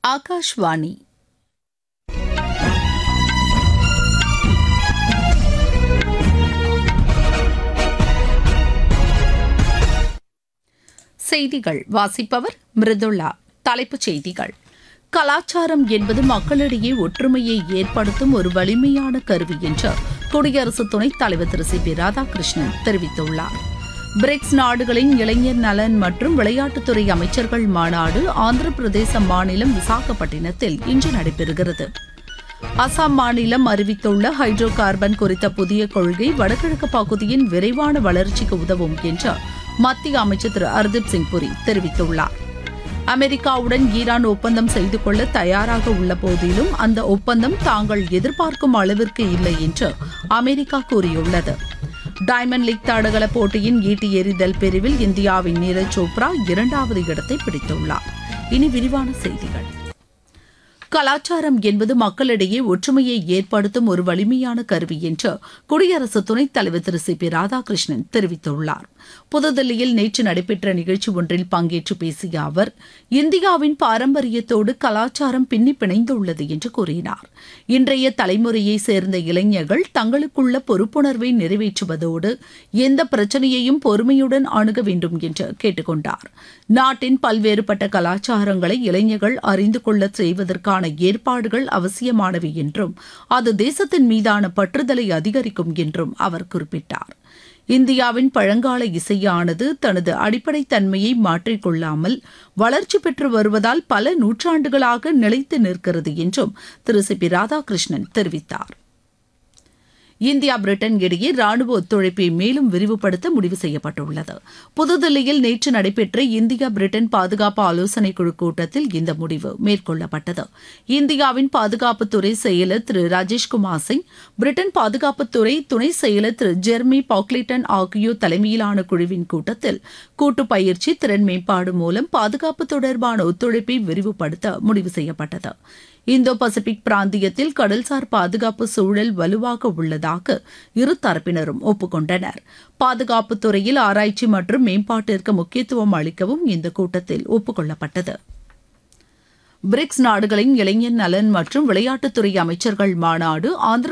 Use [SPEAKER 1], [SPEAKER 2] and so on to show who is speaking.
[SPEAKER 1] ஆகாஷ்வாணி செய்திகள் வாசிப்பவர் மிருதுளா தலைப்புச் செய்திகள் கலாச்சாரம் என்பது மக்களிடையே ஒற்றுமையை ஏற்படுத்தும் ஒரு வலிமையான கருவி என்று குடியரசு துணைத் தலைவர் திரு சி பி ராதாகிருஷ்ணன் தெரிவித்துள்ளார் பிரிக்ஸ் நாடுகளின் இளைஞர் நலன் மற்றும் விளையாட்டுத்துறை அமைச்சர்கள் மாநாடு ஆந்திர பிரதேச மாநிலம் விசாகப்பட்டினத்தில் இன்று நடைபெறுகிறது அசாம் மாநிலம் அறிவித்துள்ள ஹைட்ரோ கார்பன் குறித்த புதிய கொள்கை வடகிழக்கு பகுதியின் விரைவான வளர்ச்சிக்கு உதவும் என்று மத்திய அமைச்சர் திரு ஹர்தீப் சிங் புரி தெரிவித்துள்ளார் அமெரிக்காவுடன் ஈரான் ஒப்பந்தம் செய்து கொள்ள தயாராக உள்ள போதிலும் அந்த ஒப்பந்தம் தாங்கள் எதிர்பார்க்கும் அளவிற்கு இல்லை என்று அமெரிக்கா கூறியுள்ளது டைமண்ட் லீக் தடகள போட்டியின் ஈட்டி எறிதல் பிரிவில் இந்தியாவின் நீரஜ் சோப்ரா இரண்டாவது இடத்தை பிடித்துள்ளார் இனி விரிவான செய்திகள் கலாச்சாரம் என்பது மக்களிடையே ஒற்றுமையை ஏற்படுத்தும் ஒரு வலிமையான கருவி என்று குடியரசு துணைத் தலைவர் திரு சி பி ராதாகிருஷ்ணன் தெரிவித்துள்ளார் புதுதில்லியில் நேற்று நடைபெற்ற நிகழ்ச்சி ஒன்றில் பங்கேற்று பேசிய அவர் இந்தியாவின் பாரம்பரியத்தோடு கலாச்சாரம் பின்னி பிணைந்துள்ளது என்று கூறினார் இன்றைய தலைமுறையை சேர்ந்த இளைஞர்கள் தங்களுக்குள்ள பொறுப்புணர்வை நிறைவேற்றுவதோடு எந்த பிரச்சனையையும் பொறுமையுடன் அணுக வேண்டும் என்று கேட்டுக்கொண்டார் நாட்டின் பல்வேறுபட்ட கலாச்சாரங்களை இளைஞர்கள் அறிந்து கொள்ள செய்வதற்கான ஏற்பாடுகள் அவசியமானவை என்றும் அது தேசத்தின் மீதான பற்றுதலை அதிகரிக்கும் என்றும் அவர் குறிப்பிட்டார் இந்தியாவின் பழங்கால இசையானது தனது அடிப்படை தன்மையை மாற்றிக்கொள்ளாமல் வளர்ச்சி பெற்று வருவதால் பல நூற்றாண்டுகளாக நிலைத்து நிற்கிறது என்றும் திரு சி பி ராதாகிருஷ்ணன் தெரிவித்தார் இந்தியா பிரிட்டன் இடையே ராணுவ ஒத்துழைப்பை மேலும் விரிவுபடுத்த முடிவு செய்யப்பட்டுள்ளது புதுதில்லியில் நேற்று நடைபெற்ற இந்தியா பிரிட்டன் பாதுகாப்பு ஆலோசனைக் குழு கூட்டத்தில் இந்த முடிவு மேற்கொள்ளப்பட்டது இந்தியாவின் பாதுகாப்புத்துறை செயலர் திரு ராஜேஷ்குமார் சிங் பிரிட்டன் பாதுகாப்புத்துறை துணை செயலர் திரு ஜெர்மி பாக்லிட்டன் ஆகியோர் தலைமையிலான குழுவின் கூட்டத்தில் கூட்டு பயிற்சி திறன் மேம்பாடு மூலம் பாதுகாப்பு தொடர்பான ஒத்துழைப்பை விரிவுபடுத்த முடிவு செய்யப்பட்டது இந்தோ பசிபிக் பிராந்தியத்தில் கடல்சார் பாதுகாப்பு சூழல் வலுவாக உள்ளதாக இரு தரப்பினரும் ஒப்புக்கொண்டனர் பாதுகாப்பு துறையில் ஆராய்ச்சி மற்றும் மேம்பாட்டிற்கு முக்கியத்துவம் அளிக்கவும் இந்த கூட்டத்தில் ஒப்புக்கொள்ளப்பட்டது பிரிக்ஸ் நாடுகளின் இளைஞர் நலன் மற்றும் விளையாட்டுத்துறை அமைச்சர்கள் மாநாடு ஆந்திர